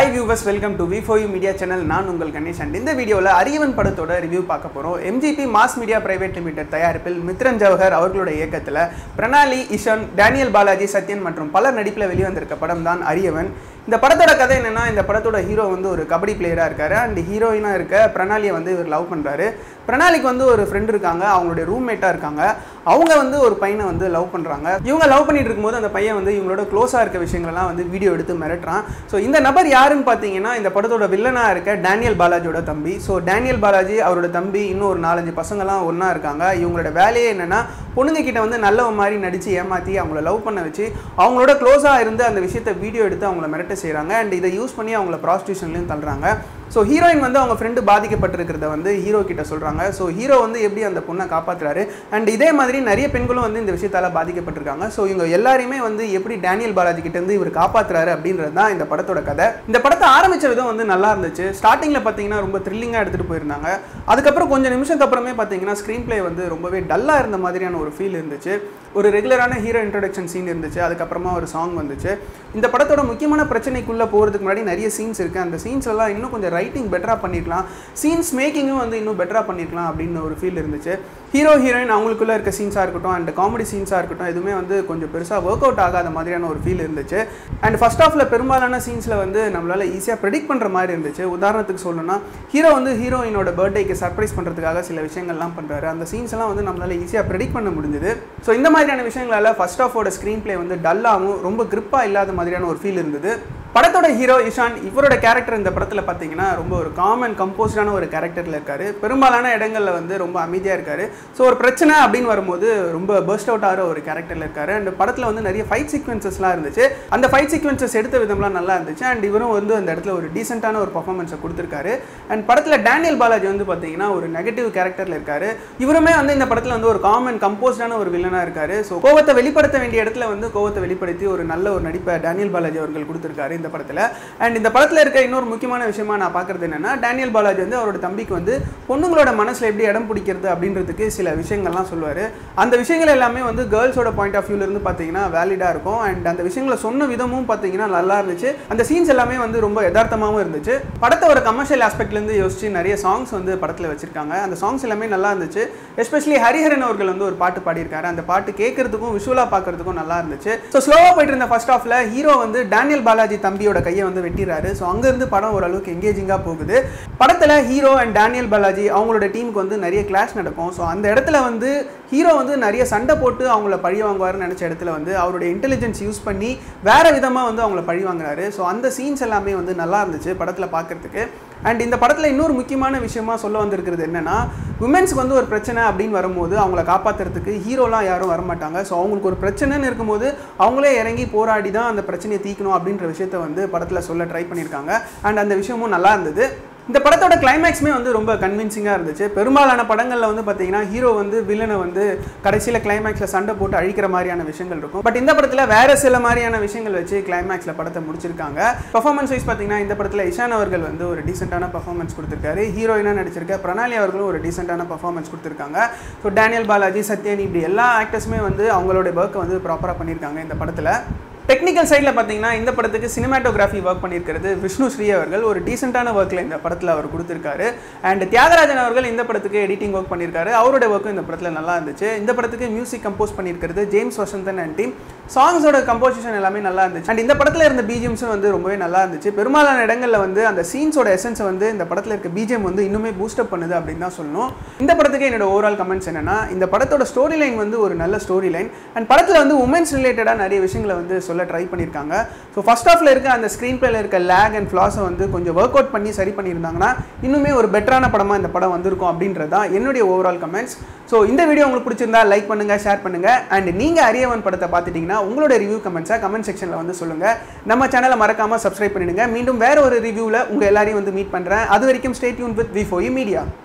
hi viewers welcome to V four you media channel நான் உங்கள் Ganesh and இந்த வீடியோவில் அரியவன் படத்தோட ரிவ்யூ பார்க்க போகிறோம் MGP mass media private limited தயாரிப்பில் மித்ரன் ஜவஹர் அவர்களோட இயக்கத்தில் பிரணாலி இஷன் டேனியல் பாலாஜி சத்யன் மற்றும் பலர் நடிப்பில் வெளிவந்திருக்க படம் தான் அரியவன் இந்த படத்தோட கதை என்னன்னா இந்த படத்தோட ஹீரோ வந்து ஒரு கபடி பிளேயராக இருக்காரு அண்ட் ஹீரோயினாக இருக்க பிரணாலியை வந்து இவர் லவ் பண்ணுறாரு பிரணாலிக்கு வந்து ஒரு ஃப்ரெண்ட் இருக்காங்க அவங்களுடைய ரூம்மேட்டாக இருக்காங்க அவங்க வந்து ஒரு பையனை வந்து லவ் பண்ணுறாங்க இவங்க லவ் பண்ணிட்டு இருக்கும்போது அந்த பையன் வந்து இவங்களோட க்ளோஸாக இருக்க விஷயங்கள்லாம் வந்து வீடியோ எடுத்து மிரட்டுறான் ஸோ இந்த நபர் யாருன்னு பார்த்தீங்கன்னா இந்த படத்தோட வில்லனாக இருக்க டேனியல் பாலாஜியோட தம்பி ஸோ டேனியல் பாலாஜி அவரோட தம்பி இன்னும் ஒரு நாலஞ்சு பசங்கள்லாம் ஒன்றா இருக்காங்க இவங்களோட வேலையே என்னன்னா பொண்ணுங்க கிட்ட வந்து நல்லவ மாதிரி நடித்து ஏமாற்றி அவங்கள லவ் பண்ண வச்சு அவங்களோட க்ளோஸாக இருந்து அந்த விஷயத்தை வீடியோ எடுத்து அவங்கள மிரட்ட செய்கிறாங்க அண்ட் இதை யூஸ் பண்ணி அவங்கள ப்ராஸ்டியூஷன்லையும் தள்ளுறாங்க ஸோ ஹீரோயின் வந்து அவங்க ஃப்ரெண்டு பாதிக்கப்பட்டிருக்கிறத வந்து ஹீரோ கிட்ட சொல்கிறாங்க ஸோ ஹீரோ வந்து எப்படி அந்த பொண்ணை காப்பாற்றுறாரு அண்ட் இதே மாதிரி நிறைய பெண்களும் வந்து இந்த விஷயத்தால் பாதிக்கப்பட்டிருக்காங்க ஸோ இவங்க எல்லாரையுமே வந்து எப்படி டேனியல் பாலாஜி கிட்ட இருந்து இவர் காப்பாற்றுறாரு அப்படின்றது தான் இந்த படத்தோட கதை இந்த படத்தை ஆரம்பிச்ச விதம் வந்து நல்லா இருந்துச்சு ஸ்டார்டிங்கில் பார்த்தீங்கன்னா ரொம்ப த்ரில்லிங்காக எடுத்துகிட்டு போயிருந்தாங்க அதுக்கப்புறம் கொஞ்சம் நிமிஷத்துக்கு அப்புறமே பார்த்தீங்கன்னா ஸ்க்ரீன் ப்ளே வந்து ரொம்பவே டல்லாக இருந்த மாதிரியான ஒரு ஃபீல் இருந்துச்சு ஒரு ரெகுலரான ஹீரோ இன்ட்ரடக்ஷன் சீன் இருந்துச்சு அதுக்கப்புறமா ஒரு சாங் வந்துச்சு இந்த படத்தோட முக்கியமான பிரச்சனைக்குள்ளே போகிறதுக்கு முன்னாடி நிறைய சீன்ஸ் இருக்குது அந்த சீன்ஸ் எல்லாம் இன்னும் கொஞ்சம் ரைட்டிங் பெட்டராக பண்ணியிருக்கலாம் சீன்ஸ் மேக்கிங்கும் வந்து இன்னும் பெட்டராக பண்ணியிருக்கலாம் அப்படின்னு ஒரு ஃபீல் இருந்துச்சு ஹீரோ ஹீரோயின் அவங்களுக்குள்ளே இருக்க சீன்ஸாக இருக்கட்டும் அண்ட் காமெடி சீன்ஸாக இருக்கட்டும் எதுவுமே வந்து கொஞ்சம் பெருசாக ஒர்க் அவுட் ஆகாத மாதிரியான ஒரு ஃபீல் இருந்துச்சு அண்ட் ஃபர்ஸ்ட் ஆஃபில் பெரும்பாலான சீன்ஸில் வந்து நம்மளால் ஈஸியாக ப்ரெடிக்ட் பண்ணுற மாதிரி இருந்துச்சு உதாரணத்துக்கு சொல்லணும்னா ஹீரோ வந்து ஹீரோயினோட பர்த்டேக்கு சர்ப்ரைஸ் பண்ணுறதுக்காக சில விஷயங்கள்லாம் பண்ணுறாரு அந்த சீன்ஸ் எல்லாம் வந்து நம்மளால் ஈஸியாக ப்ரெடிக்ட் பண்ண முடிஞ்சுது ஸோ இந்த மாதிரியான விஷயங்களால் ஃபர்ஸ்ட் ஆஃபோட ஸ்க்ரீன் ப்ளே வந்து டல்லாகவும் ரொம்ப கிரிப்பாக இல்லாத மாதிரியான ஒரு ஃபீல் இருந்தது படத்தோட ஹீரோ இஷான் இவரோட கேரக்டர் இந்த படத்தில் பார்த்தீங்கன்னா ரொம்ப ஒரு காமன் கம்போஸ்டான ஒரு கேரக்டரில் இருக்காரு பெரும்பாலான இடங்களில் வந்து ரொம்ப அமைதியாக இருக்காரு ஸோ ஒரு பிரச்சனை அப்படின்னு வரும்போது ரொம்ப பர்ஸ்ட் அவுட் ஆகிற ஒரு கேரக்டரில் இருக்காரு அண்ட் படத்தில் வந்து நிறைய ஃபைட் சீக்வன்சஸ்லாம் இருந்துச்சு அந்த ஃபைட் சீக்வன்சஸ் எடுத்த விதம்லாம் நல்லா இருந்துச்சு அண்ட் இவரும் வந்து அந்த இடத்துல ஒரு டீசென்ட்டான ஒரு பர்ஃபார்மன்ஸை கொடுத்துருக்காரு அண்ட் படத்தில் டேனியல் பாலாஜி வந்து பார்த்தீங்கன்னா ஒரு நெகட்டிவ் கேரக்டரில் இருக்காரு இவருமே வந்து இந்த படத்தில் வந்து ஒரு காமன் கம்போஸ்டான ஒரு வில்லனாக இருக்காரு ஸோ கோவத்தை வெளிப்படுத்த வேண்டிய இடத்துல வந்து கோவத்தை வெளிப்படுத்தி ஒரு நல்ல ஒரு நடிப்பை டேனியல் பாலாஜி அவர்கள் கொடுத்துருக்காரு இந்த படத்தில் அண்ட் இந்த படத்தில் இருக்க இன்னொரு முக்கியமான விஷயமா நான் பார்க்குறது என்னன்னா டேனியல் பாலாஜி வந்து அவரோட தம்பிக்கு வந்து பொண்ணுங்களோட மனசில் எப்படி இடம் பிடிக்கிறது அப்படின்றதுக்கு சில விஷயங்கள்லாம் சொல்லுவார் அந்த விஷயங்கள் எல்லாமே வந்து கேர்ள்ஸோட பாயிண்ட் ஆஃப் வியூலேருந்து பார்த்தீங்கன்னா வேலிடாக இருக்கும் அண்ட் அந்த விஷயங்களை சொன்ன விதமும் பார்த்தீங்கன்னா நல்லா இருந்துச்சு அந்த சீன்ஸ் எல்லாமே வந்து ரொம்ப யதார்த்தமாகவும் இருந்துச்சு படத்தை ஒரு கமர்ஷியல் ஆஸ்பெக்ட்லேருந்து யோசிச்சு நிறைய சாங்ஸ் வந்து படத்தில் வச்சிருக்காங்க அந்த சாங்ஸ் எல்லாமே நல்லா இருந்துச்சு எஸ்பெஷலி ஹரிஹரன் அவர்கள் வந்து ஒரு பாட்டு பாடியிருக்காரு அந்த பாட்டு கேட்கறதுக்கும் விஷுவலாக பார்க்கறதுக்கும் நல்லா இருந்துச்சு ஸோ ஸ்லோவாக போயிட்டு இருந்த ஃபர்ஸ்ட் ஆஃப்ல ஹீரோ வந்து டேனியல் பாலாஜி தம்பியோட கையை வந்து வெட்டிறாரு ஸோ அங்கேருந்து படம் ஓரளவுக்கு எங்கேஜிங்காக போகுது படத்தில் ஹீரோ அண்ட் டேனியல் பாலாஜி அவங்களோட டீமுக்கு வந்து நிறைய கிளாஷ் நடக்கும் ஸோ அந்த இடத்துல வந்து ஹீரோ வந்து நிறைய சண்டை போட்டு அவங்கள பழி வாங்குவாருன்னு நினச்ச இடத்துல வந்து அவருடைய இன்டெலிஜென்ஸ் யூஸ் பண்ணி வேற விதமாக வந்து அவங்கள பழி வாங்குறாரு ஸோ அந்த சீன்ஸ் எல்லாமே வந்து நல்லா இருந்துச்சு படத்தில் பார்க்கறதுக்கு அண்ட் இந்த படத்தில் இன்னொரு முக்கியமான விஷயமா சொல்ல வந்திருக்கிறது என்னன்னா உமன்ஸ்க்கு வந்து ஒரு பிரச்சனை அப்படின்னு வரும்போது அவங்கள காப்பாற்றுறதுக்கு ஹீரோலாம் யாரும் வரமாட்டாங்க ஸோ அவங்களுக்கு ஒரு பிரச்சனைன்னு இருக்கும்போது அவங்களே இறங்கி போராடி தான் அந்த பிரச்சனையை தீக்கணும் அப்படின்ற விஷயத்த வந்து படத்தில் சொல்ல ட்ரை பண்ணியிருக்காங்க அண்ட் அந்த விஷயமும் நல்லா இருந்தது இந்த படத்தோட கிளைமேக்ஸுமே வந்து ரொம்ப கன்வின்சிங்காக இருந்துச்சு பெரும்பாலான படங்களில் வந்து பார்த்தீங்கன்னா ஹீரோ வந்து வில்லனை வந்து கடைசியில் கிளைமேக்ஸில் சண்டை போட்டு அழிக்கிற மாதிரியான விஷயங்கள் இருக்கும் பட் இந்த படத்தில் வேற சில மாதிரியான விஷயங்கள் வச்சு கிளைமேக்ஸில் படத்தை முடிச்சிருக்காங்க பர்ஃபார்மன்ஸ் வைஸ் பார்த்தீங்கன்னா இந்த படத்தில் இஷான் அவர்கள் வந்து ஒரு டீசெண்டான பர்ஃபார்மன்ஸ் கொடுத்துருக்காரு ஹீரோயினாக நடிச்சிருக்க பிரணாலி அவர்களும் ஒரு டீசெண்டான பர்ஃபார்மன்ஸ் கொடுத்துருக்காங்க ஸோ டேனியல் பாலாஜி சத்யன் இப்படி எல்லா ஆக்டர்ஸுமே வந்து அவங்களோட ஒர்க்கை வந்து ப்ராப்பராக பண்ணியிருக்காங்க இந்த படத்தில் டெக்னிக்கல் சைடில் பார்த்தீங்கன்னா இந்த படத்துக்கு சினிமாட்டோகிராஃபி ஒர்க் பண்ணியிருக்கிறது விஷ்ணு ஸ்ரீ அவர்கள் ஒரு டீசெண்டான ஒர்க்கில் இந்த படத்தில் அவர் கொடுத்துருக்காரு அண்ட் தியாகராஜன் அவர்கள் இந்த படத்துக்கு எடிட்டிங் ஒர்க் பண்ணியிருக்காரு அவரோட ஒர்க்கும் இந்த படத்தில் நல்லா இருந்துச்சு இந்த படத்துக்கு மியூசிக் கம்போஸ் பண்ணியிருக்கிறது ஜேம்ஸ் வசந்தன் அண்ட் டீம் சாங்ஸோட கம்போசிஷன் எல்லாமே நல்லா இருந்துச்சு அண்ட் இந்த படத்தில் இருந்த பிஜிஎம்ஸும் வந்து ரொம்பவே நல்லா இருந்துச்சு பெரும்பாலான இடங்களில் வந்து அந்த சீன்ஸோட எசன்ஸை வந்து இந்த படத்தில் இருக்க பிஜிஎம் வந்து இன்னுமே பூஸ்டப் பண்ணுது அப்படின்னு தான் சொல்லணும் இந்த படத்துக்கு என்னோட ஓவரால் கமெண்ட்ஸ் என்னன்னா இந்த படத்தோட ஸ்டோரி லைன் வந்து ஒரு நல்ல ஸ்டோரி லைன் அண்ட் படத்தில் வந்து உமன்ஸ் ரிலேட்டடாக நிறைய விஷயங்களை வந்து சொல்ல ட்ரை பண்ணியிருக்காங்க ஸோ ஃபர்ஸ்ட் ஆஃப்ல இருக்க அந்த ஸ்க்ரீன் பிளேல இருக்க லேக் அண்ட் ஃப்ளாஸை வந்து கொஞ்சம் ஒர்க் அவுட் பண்ணி சரி பண்ணியிருந்தாங்கன்னா இன்னுமே ஒரு பெட்டரான படமாக இந்த படம் வந்திருக்கும் அப்படின்றது தான் என்னுடைய ஓவரால் கமெண்ட்ஸ் ஸோ இந்த வீடியோ உங்களுக்கு பிடிச்சிருந்தா லைக் பண்ணுங்க ஷேர் பண்ணுங்க அண்ட் நீங்க அரியவன் படத்தை பார்த்துட்டீங்கன்னா உங்களோட ரிவ்யூ கமெண்ட்ஸை கமெண்ட் செக்ஷனில் வந்து சொல்லுங்க நம்ம சேனலை மறக்காம சப்ஸ்கிரைப் பண்ணிடுங்க மீண்டும் வேற ஒரு ரிவ்யூவில் உங்க எல்லாரையும் வந்து மீட் பண்றேன் அது வரைக்கும் stay tuned with V four media